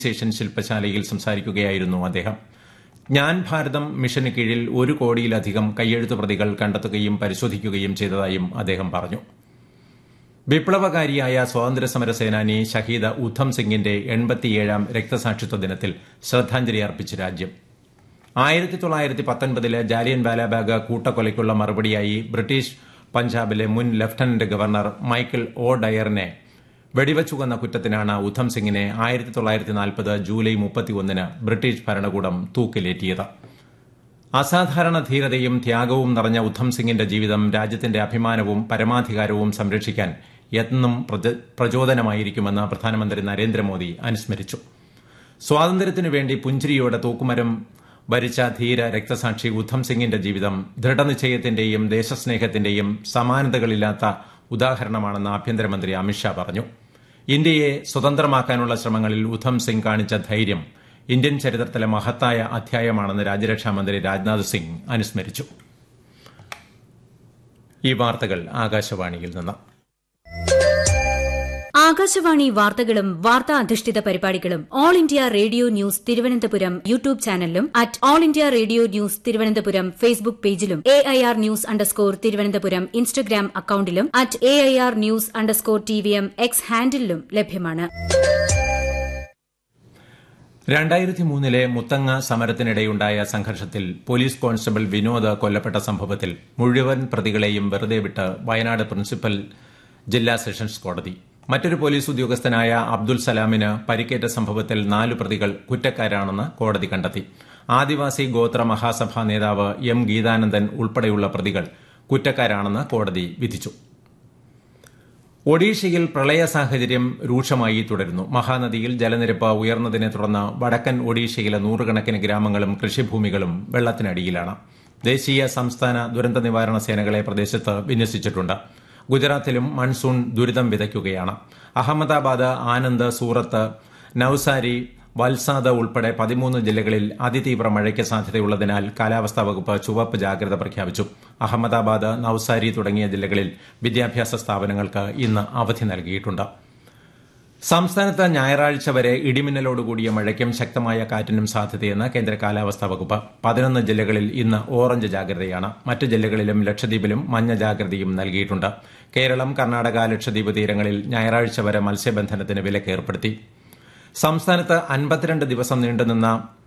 station ശില്പശാലയിൽ സംസാരിക്കുകയായിരുന്നു അദ്ദേഹം ജ്ഞാൻ ഭാരതം മിഷന് കീഴിൽ ഒരു കോടിയിലധികം കയ്യെഴുത്ത് പ്രതികൾ കണ്ടെത്തുകയും പരിശോധിക്കുകയും ചെയ്തതായും അദ്ദേഹം പറഞ്ഞു വിപ്ലവകാരിയായ സ്വാതന്ത്ര്യസമര സേനാനി ഷഹീദ് ഉദ്ധം സിംഗിന്റെ എൺപത്തിയേഴാം രക്തസാക്ഷിത്വ ദിനത്തിൽ ശ്രദ്ധാഞ്ജലി അർപ്പിച്ച് രാജ്യം ആയിരത്തി തൊള്ളായിരത്തി പത്തൊൻപതിലെ ജാലിയൻ വാലാബാഗ് കൂട്ടക്കൊലയ്ക്കുള്ള മറുപടിയായി ബ്രിട്ടീഷ് പഞ്ചാബിലെ മുൻ ലഫ്റ്റനന്റ് ഗവർണർ മൈക്കിൾ ഒ ഡയറിനെ വെടിവച്ചു കൊന്ന കുറ്റത്തിനാണ് ഉദ്ധം സിംഗിനെ ആയിരത്തി തൊള്ളായിരത്തി നാൽപ്പത് ജൂലൈ മുപ്പത്തിയൊന്നിന് ബ്രിട്ടീഷ് ഭരണകൂടം തൂക്കിലേറ്റിയത് അസാധാരണ ധീരതയും ത്യാഗവും നിറഞ്ഞ ഉദ്ധം സിംഗിന്റെ ജീവിതം രാജ്യത്തിന്റെ അഭിമാനവും പരമാധികാരവും സംരക്ഷിക്കാൻ എന്നും പ്രചോദനമായിരിക്കുമെന്ന് പ്രധാനമന്ത്രി നരേന്ദ്രമോദി അനുസ്മരിച്ചു സ്വാതന്ത്ര്യത്തിനു വേണ്ടി പുഞ്ചിരിയോടെ തൂക്കുമരം ഭരിച്ച ധീര രക്തസാക്ഷി ഉദ്ധം സിംഗിന്റെ ജീവിതം ദൃഢനിശ്ചയത്തിന്റെയും ദേശസ്നേഹത്തിന്റെയും സമാനതകളില്ലാത്ത ഉദാഹരണമാണെന്ന് ആഭ്യന്തരമന്ത്രി അമിത്ഷാ പറഞ്ഞു ഇന്ത്യയെ സ്വതന്ത്രമാക്കാനുള്ള ശ്രമങ്ങളിൽ ഉദ്ധം സിംഗ് കാണിച്ച ധൈര്യം ഇന്ത്യൻ ചരിത്രത്തിലെ മഹത്തായ അധ്യായമാണെന്ന് രാജ്യരക്ഷാമന്ത്രി രാജ്നാഥ് സിംഗ് അനുസ്മരിച്ചു ഈ വാർത്തകൾ ആകാശവാണിയിൽ നിന്ന് ആകാശവാണി വാർത്തകളും വാർത്താ അധിഷ്ഠിത പരിപാടികളും all India radio news Thiruvananthapuram YouTube ചാനലിലും at all India radio news Thiruvananthapuram Facebook പേജിലും A I R news underscore Thiruvananthapuram Instagram അക്കൌണ്ടിലും at A I R news underscore T V M X ഹാൻഡിലും ലഭ്യമാണ് രണ്ടായിരത്തി മൂന്നിലെ മുത്തങ്ങ സമരത്തിനിടെയുണ്ടായ സംഘർഷത്തിൽ പോലീസ് കോൺസ്റ്റബിൾ വിനോദ് കൊല്ലപ്പെട്ട സംഭവത്തിൽ മുഴുവൻ പ്രതികളെയും വെറുതെ വിട്ട് വയനാട് പ്രിൻസിപ്പൽ ജില്ലാ സെഷൻസ് കോടതി മറ്റൊരു പോലീസ് ഉദ്യോഗസ്ഥനായ അബ്ദുൽ സലാമിന് പരിക്കേറ്റ സംഭവത്തിൽ നാല് പ്രതികൾ കുറ്റക്കാരാണെന്ന് കോടതി കണ്ടെത്തി ആദിവാസി ഗോത്ര മഹാസഭാ നേതാവ് എം ഗീതാനന്ദൻ ഉൾപ്പെടെയുള്ള പ്രതികൾ കുറ്റക്കാരാണെന്ന് കോടതി വിധിച്ചു ഒഡീഷയിൽ പ്രളയ സാഹചര്യം രൂക്ഷമായി തുടരുന്നു മഹാനദിയിൽ ജലനിരപ്പ് ഉയർന്നതിനെ തുടർന്ന് വടക്കൻ ഒഡീഷയിലെ നൂറുകണക്കിന് ഗ്രാമങ്ങളും കൃഷിഭൂമികളും വെള്ളത്തിനടിയിലാണ് ദേശീയ സംസ്ഥാന ദുരന്ത നിവാരണ സേനകളെ പ്രദേശത്ത് വിന്യസിച്ചിട്ടുണ്ട് ഗുജറാത്തിലും മൺസൂൺ ദുരിതം വിതയ്ക്കുകയാണ് അഹമ്മദാബാദ് ആനന്ദ് സൂറത്ത് നൌസാരി വൽസാദ് ഉൾപ്പെടെ പതിമൂന്ന് ജില്ലകളിൽ അതിതീവ്ര മഴയ്ക്ക് സാധ്യതയുള്ളതിനാൽ കാലാവസ്ഥാ വകുപ്പ് ചുവപ്പ് ജാഗ്രത പ്രഖ്യാപിച്ചു അഹമ്മദാബാദ് നൌസാരി തുടങ്ങിയ ജില്ലകളിൽ വിദ്യാഭ്യാസ സ്ഥാപനങ്ങൾക്ക് ഇന്ന് അവധി നൽകിയിട്ടുണ്ട് സംസ്ഥാനത്ത് ഞായറാഴ്ച വരെ ഇടിമിന്നലോടുകൂടിയ മഴയ്ക്കും ശക്തമായ കാറ്റിനും സാധ്യതയെന്ന് കേന്ദ്ര കാലാവസ്ഥാ വകുപ്പ് പതിനൊന്ന് ജില്ലകളിൽ ഇന്ന് ഓറഞ്ച് ജാഗ്രതയാണ് മറ്റ് ജില്ലകളിലും ലക്ഷദ്വീപിലും മഞ്ഞ ജാഗ്രതയും നൽകിയിട്ടുണ്ട് കേരളം കർണാടക ലക്ഷദ്വീപ് തീരങ്ങളിൽ ഞായറാഴ്ച വരെ മത്സ്യബന്ധനത്തിന് വിലക്കേർപ്പെടുത്തി സംസ്ഥാനത്ത് അൻപത്തിരണ്ട് ദിവസം നീണ്ടുനിന്ന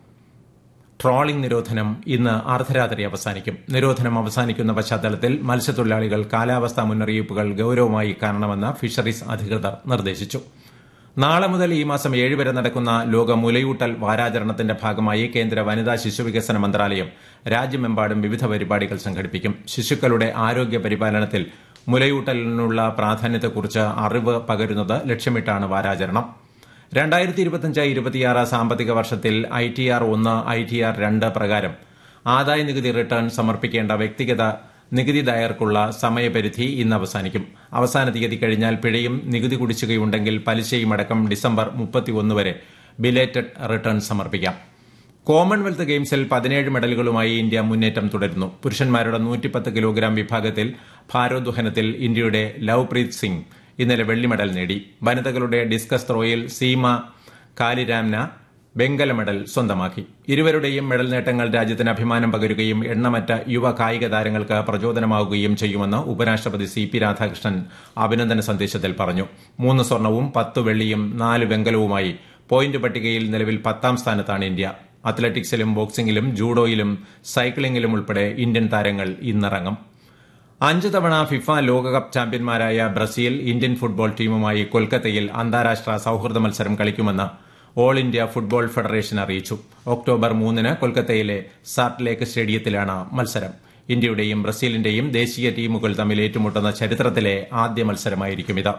ട്രോളിംഗ് നിരോധനം ഇന്ന് അർദ്ധരാത്രി അവസാനിക്കും നിരോധനം അവസാനിക്കുന്ന പശ്ചാത്തലത്തിൽ മത്സ്യത്തൊഴിലാളികൾ കാലാവസ്ഥാ മുന്നറിയിപ്പുകൾ ഗൌരവമായി കാണണമെന്ന് ഫിഷറീസ് അധികൃതർ നിർദ്ദേശിച്ചു നാളെ മുതൽ ഈ മാസം ഏഴ് വരെ നടക്കുന്ന ലോക മുലയൂട്ടൽ വാരാചരണത്തിന്റെ ഭാഗമായി കേന്ദ്ര വനിതാ ശിശുവികസന മന്ത്രാലയം രാജ്യമെമ്പാടും വിവിധ പരിപാടികൾ സംഘടിപ്പിക്കും ശിശുക്കളുടെ ആരോഗ്യ പരിപാലനത്തിൽ മുലയൂട്ടലിനുള്ള പ്രാധാന്യത്തെക്കുറിച്ച് അറിവ് പകരുന്നത് ലക്ഷ്യമിട്ടാണ് വാരാചരണം രണ്ടായിരത്തി ഇരുപത്തിയഞ്ച് ഇരുപത്തിയാറ് സാമ്പത്തിക വർഷത്തിൽ ഐ ടി ആർ ഒന്ന് ഐ ടി ആർ രണ്ട് പ്രകാരം ആദായ നികുതി റിട്ടേൺ സമർപ്പിക്കേണ്ട വ്യക്തിഗത നികുതിദായകർക്കുള്ള സമയപരിധി ഇന്ന് അവസാനിക്കും അവസാന തീയതി കഴിഞ്ഞാൽ പിഴയും നികുതി കുടിശ്ശികയുണ്ടെങ്കിൽ പലിശയും അടക്കം ഡിസംബർ മുപ്പത്തിയൊന്ന് വരെ ബിലേറ്റഡ് റിട്ടേൺ സമർപ്പിക്കാം കോമൺവെൽത്ത് ഗെയിംസിൽ പതിനേഴ് മെഡലുകളുമായി ഇന്ത്യ മുന്നേറ്റം തുടരുന്നു പുരുഷന്മാരുടെ നൂറ്റിപ്പത്ത് കിലോഗ്രാം വിഭാഗത്തിൽ ഭാരോദ്വഹനത്തിൽ ഇന്ത്യയുടെ ലവ്പ്രീത് സിംഗ് ഇന്നലെ വെള്ളി മെഡൽ നേടി വനിതകളുടെ ഡിസ്കസ് ത്രോയിൽ സീമ കാലിരാംന വെങ്കല മെഡൽ സ്വന്തമാക്കി ഇരുവരുടെയും മെഡൽ നേട്ടങ്ങൾ രാജ്യത്തിന് അഭിമാനം പകരുകയും എണ്ണമറ്റ യുവ കായിക താരങ്ങൾക്ക് പ്രചോദനമാവുകയും ചെയ്യുമെന്ന് ഉപരാഷ്ട്രപതി സി പി രാധാകൃഷ്ണൻ അഭിനന്ദന സന്ദേശത്തിൽ പറഞ്ഞു മൂന്ന് സ്വർണവും പത്ത് വെള്ളിയും നാല് വെങ്കലവുമായി പോയിന്റ് പട്ടികയിൽ നിലവിൽ പത്താം സ്ഥാനത്താണ് ഇന്ത്യ അത്ലറ്റിക്സിലും ബോക്സിംഗിലും ജൂഡോയിലും സൈക്ലിംഗിലും ഉൾപ്പെടെ ഇന്ത്യൻ താരങ്ങൾ ഇന്നിറങ്ങും അഞ്ച് തവണ ഫിഫ ലോകകപ്പ് ചാമ്പ്യന്മാരായ ബ്രസീൽ ഇന്ത്യൻ ഫുട്ബോൾ ടീമുമായി കൊൽക്കത്തയിൽ അന്താരാഷ്ട്ര സൌഹൃദ മത്സരം കളിക്കുമെന്ന് ഓൾ ഇന്ത്യ ഫുട്ബോൾ ഫെഡറേഷൻ അറിയിച്ചു ഒക്ടോബർ മൂന്നിന് കൊൽക്കത്തയിലെ സാർട്ട് ലേക്ക് സ്റ്റേഡിയത്തിലാണ് മത്സരം ഇന്ത്യയുടെയും ബ്രസീലിന്റെയും ദേശീയ ടീമുകൾ തമ്മിൽ ഏറ്റുമുട്ടുന്ന ചരിത്രത്തിലെ ആദ്യ മത്സരമായിരിക്കും ഇത്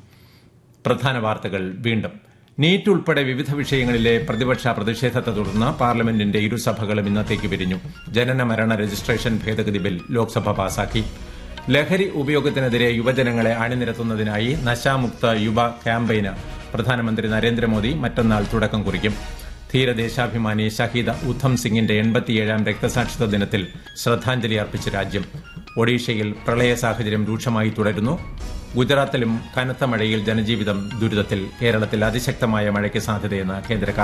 പ്രധാന വാർത്തകൾ വീണ്ടും നീറ്റ് ഉൾപ്പെടെ വിവിധ വിഷയങ്ങളിലെ പ്രതിപക്ഷ പ്രതിഷേധത്തെ തുടർന്ന് പാർലമെന്റിന്റെ ഇരുസഭകളും ഇന്നത്തേക്ക് പിരിഞ്ഞു ജനന മരണ രജിസ്ട്രേഷൻ ഭേദഗതി ബിൽ ലോക്സഭ പാസാക്കി ലഹരി ഉപയോഗത്തിനെതിരെ യുവജനങ്ങളെ അണിനിരത്തുന്നതിനായി നശാമുക്ത യുവ ക്യാമ്പയിന് പ്രധാനമന്ത്രി നരേന്ദ്രമോദി മറ്റന്നാൾ തുടക്കം കുറിക്കും ധീരദേശാഭിമാനി ഷഹീദ് ഉദ്ധം സിംഗിന്റെ എൺപത്തിയേഴാം രക്തസാക്ഷിത്വ ദിനത്തിൽ ശ്രദ്ധാഞ്ജലി അർപ്പിച്ച് രാജ്യം ഒഡീഷയിൽ പ്രളയ സാഹചര്യം രൂക്ഷമായി തുടരുന്നു ഗുജറാത്തിലും കനത്ത മഴയിൽ ജനജീവിതം ദുരിതത്തിൽ കേരളത്തിൽ അതിശക്തമായ മഴയ്ക്ക് സാധ്യതയെന്ന് കേന്ദ്ര